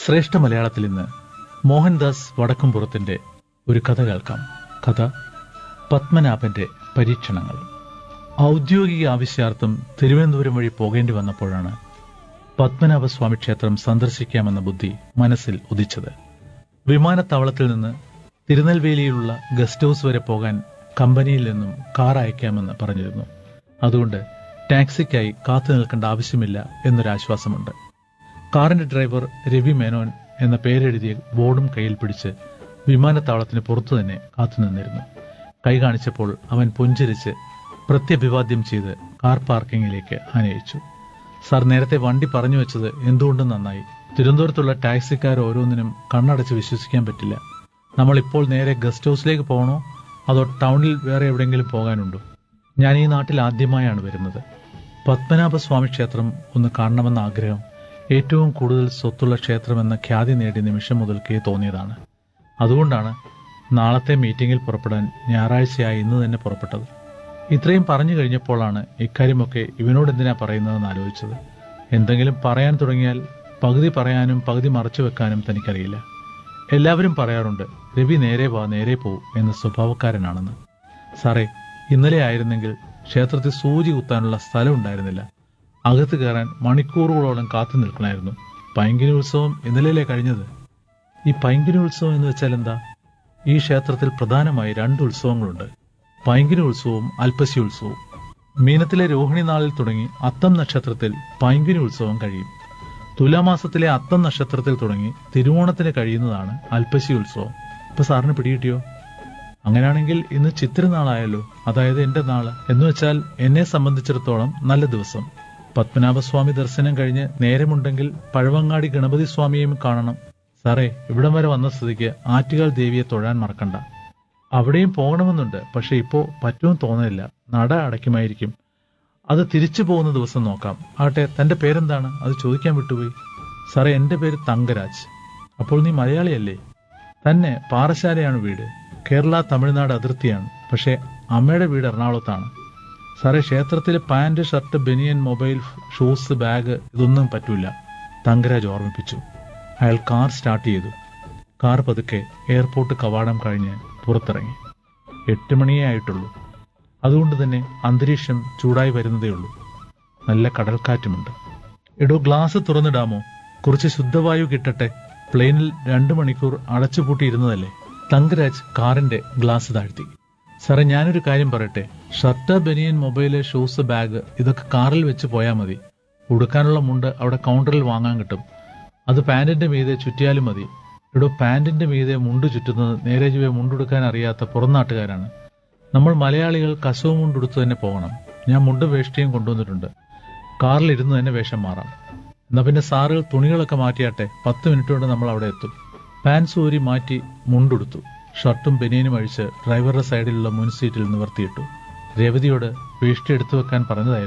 ശ്രേഷ്ഠ മലയാളത്തിൽ ഇന്ന് മോഹൻദാസ് വടക്കുംപുറത്തിന്റെ ഒരു കഥ കേൾക്കാം കഥ പത്മനാഭന്റെ പരീക്ഷണങ്ങൾ ഔദ്യോഗിക ആവശ്യാർത്ഥം തിരുവനന്തപുരം വഴി പോകേണ്ടി വന്നപ്പോഴാണ് പത്മനാഭസ്വാമി ക്ഷേത്രം സന്ദർശിക്കാമെന്ന ബുദ്ധി മനസ്സിൽ ഉദിച്ചത് വിമാനത്താവളത്തിൽ നിന്ന് തിരുനെൽവേലിയിലുള്ള ഗസ്റ്റ് ഹൌസ് വരെ പോകാൻ കമ്പനിയിൽ നിന്നും കാർ അയക്കാമെന്ന് പറഞ്ഞിരുന്നു അതുകൊണ്ട് ടാക്സിക്കായി കാത്തു നിൽക്കേണ്ട ആവശ്യമില്ല എന്നൊരാശ്വാസമുണ്ട് കാറിന്റെ ഡ്രൈവർ രവി മേനോൻ എന്ന പേരെഴുതിയ ബോർഡും കയ്യിൽ പിടിച്ച് വിമാനത്താവളത്തിന് പുറത്തു തന്നെ കാത്തുനിന്നിരുന്നു കൈ കാണിച്ചപ്പോൾ അവൻ പുഞ്ചിരിച്ച് പ്രത്യഭിവാദ്യം ചെയ്ത് കാർ പാർക്കിങ്ങിലേക്ക് ആനയിച്ചു സാർ നേരത്തെ വണ്ടി പറഞ്ഞു വെച്ചത് എന്തുകൊണ്ടും നന്നായി തിരുവനന്തപുരത്തുള്ള ടാക്സിക്കാർ ഓരോന്നിനും കണ്ണടച്ച് വിശ്വസിക്കാൻ പറ്റില്ല നമ്മൾ ഇപ്പോൾ നേരെ ഗസ്റ്റ് ഹൗസിലേക്ക് പോകണോ അതോ ടൗണിൽ വേറെ എവിടെയെങ്കിലും പോകാനുണ്ടോ ഞാൻ ഈ നാട്ടിൽ ആദ്യമായാണ് വരുന്നത് പത്മനാഭസ്വാമി ക്ഷേത്രം ഒന്ന് കാണണമെന്ന ആഗ്രഹം ഏറ്റവും കൂടുതൽ സ്വത്തുള്ള ക്ഷേത്രമെന്ന ഖ്യാതി നേടിയ നിമിഷം മുതൽക്കേ തോന്നിയതാണ് അതുകൊണ്ടാണ് നാളത്തെ മീറ്റിംഗിൽ പുറപ്പെടാൻ ഞായറാഴ്ചയായി ഇന്ന് തന്നെ പുറപ്പെട്ടത് ഇത്രയും പറഞ്ഞു കഴിഞ്ഞപ്പോഴാണ് ഇക്കാര്യമൊക്കെ ഇവനോട് എന്തിനാ പറയുന്നതെന്ന് ആലോചിച്ചത് എന്തെങ്കിലും പറയാൻ തുടങ്ങിയാൽ പകുതി പറയാനും പകുതി മറച്ചു വെക്കാനും തനിക്കറിയില്ല എല്ലാവരും പറയാറുണ്ട് രവി നേരെ വാ നേരെ പോ എന്ന സ്വഭാവക്കാരനാണെന്ന് സാറേ ഇന്നലെ ആയിരുന്നെങ്കിൽ ക്ഷേത്രത്തിൽ സൂചി കുത്താനുള്ള സ്ഥലം ഉണ്ടായിരുന്നില്ല അകത്ത് കയറാൻ മണിക്കൂറുകളോളം കാത്തു നിൽക്കണമായിരുന്നു പൈങ്കിനി ഉത്സവം ഇന്നലെയല്ലേ കഴിഞ്ഞത് ഈ പൈങ്കിനി ഉത്സവം എന്ന് വെച്ചാൽ എന്താ ഈ ക്ഷേത്രത്തിൽ പ്രധാനമായി രണ്ട് ഉത്സവങ്ങളുണ്ട് പൈങ്കിനി ഉത്സവവും അൽപ്പശി ഉത്സവവും മീനത്തിലെ രോഹിണി നാളിൽ തുടങ്ങി അത്തം നക്ഷത്രത്തിൽ പൈങ്കിനി ഉത്സവം കഴിയും തുലാമാസത്തിലെ അത്തം നക്ഷത്രത്തിൽ തുടങ്ങി തിരുവോണത്തിന് കഴിയുന്നതാണ് അൽപ്പശി ഉത്സവം ഇപ്പൊ സാറിന് പിടികിട്ടിയോ അങ്ങനെയാണെങ്കിൽ ഇന്ന് ചിത്രനാളായല്ലോ അതായത് എന്റെ നാള് എന്ന് വെച്ചാൽ എന്നെ സംബന്ധിച്ചിടത്തോളം നല്ല ദിവസം പത്മനാഭസ്വാമി ദർശനം കഴിഞ്ഞ് നേരമുണ്ടെങ്കിൽ പഴവങ്ങാടി ഗണപതി സ്വാമിയെയും കാണണം സാറേ ഇവിടം വരെ വന്ന സ്ഥിതിക്ക് ആറ്റുകാൽ ദേവിയെ തൊഴാൻ മറക്കണ്ട അവിടെയും പോകണമെന്നുണ്ട് പക്ഷെ ഇപ്പോ പറ്റുമെന്ന് തോന്നുന്നില്ല നട അടയ്ക്കുമായിരിക്കും അത് തിരിച്ചു പോകുന്ന ദിവസം നോക്കാം ആട്ടെ തന്റെ പേരെന്താണ് അത് ചോദിക്കാൻ വിട്ടുപോയി സാറേ എന്റെ പേര് തങ്കരാജ് അപ്പോൾ നീ മലയാളിയല്ലേ തന്നെ പാറശാലയാണ് വീട് കേരള തമിഴ്നാട് അതിർത്തിയാണ് പക്ഷേ അമ്മയുടെ വീട് എറണാകുളത്താണ് സാറേ ക്ഷേത്രത്തിലെ pant shirt banian mobile shoes bag ഇതൊന്നും പറ്റൂല തങ്കരാജ് ഓർമ്മിപ്പിച്ചു അയാൾ കാർ സ്റ്റാർട്ട് ചെയ്തു കാർ പതുക്കെ എയർപോർട്ട് കവാടം കഴിഞ്ഞ് പുറത്തിറങ്ങി എട്ട് മണിയേ ആയിട്ടുള്ളൂ അതുകൊണ്ട് തന്നെ അന്തരീക്ഷം ചൂടായി വരുന്നതേ ഉള്ളൂ നല്ല കടൽക്കാറ്റുമുണ്ട് എടോ ഗ്ലാസ് തുറന്നിടാമോ കുറച്ച് ശുദ്ധവായു കിട്ടട്ടെ പ്ലെയിനിൽ രണ്ടു മണിക്കൂർ അടച്ചുപൂട്ടിയിരുന്നതല്ലേ തങ്കരാജ് കാറിന്റെ ഗ്ലാസ് താഴ്ത്തി സാറേ ഞാനൊരു കാര്യം പറയട്ടെ shirt banian mobile shoes bag ഇതൊക്കെ കാറിൽ വെച്ച് പോയാൽ മതി ഉടുക്കാനുള്ള മുണ്ട് അവിടെ കൗണ്ടറിൽ വാങ്ങാൻ കിട്ടും അത് പാന്റിന്റെ മീതെ ചുറ്റിയാലും മതി ഇവിടെ പാന്റിന്റെ മീതെ മുണ്ട് ചുറ്റുന്നത് നേരെ ചുവ മുണ്ടുടുക്കാൻ അറിയാത്ത പുറംനാട്ടുകാരാണ് നമ്മൾ മലയാളികൾ കസവും മുണ്ടുടുത്ത് തന്നെ പോകണം ഞാൻ മുണ്ടും വേഷ്ടിയും കൊണ്ടുവന്നിട്ടുണ്ട് കാറിൽ ഇരുന്ന് തന്നെ വേഷം മാറാം എന്നാ പിന്നെ സാറുകൾ തുണികളൊക്കെ മാറ്റിയാട്ടെ പത്ത് മിനിറ്റ് കൊണ്ട് നമ്മൾ അവിടെ എത്തും പാൻസ് ഊരി മാറ്റി മുണ്ടുടുത്തു ഷർട്ടും ബനിയനും അഴിച്ച് ഡ്രൈവറുടെ സൈഡിലുള്ള മുൻ സീറ്റിൽ നിവർത്തിയിട്ടു രവതിയോട് വേഷ്ടി എടുത്തു വെക്കാൻ പറഞ്ഞതായിരുന്നു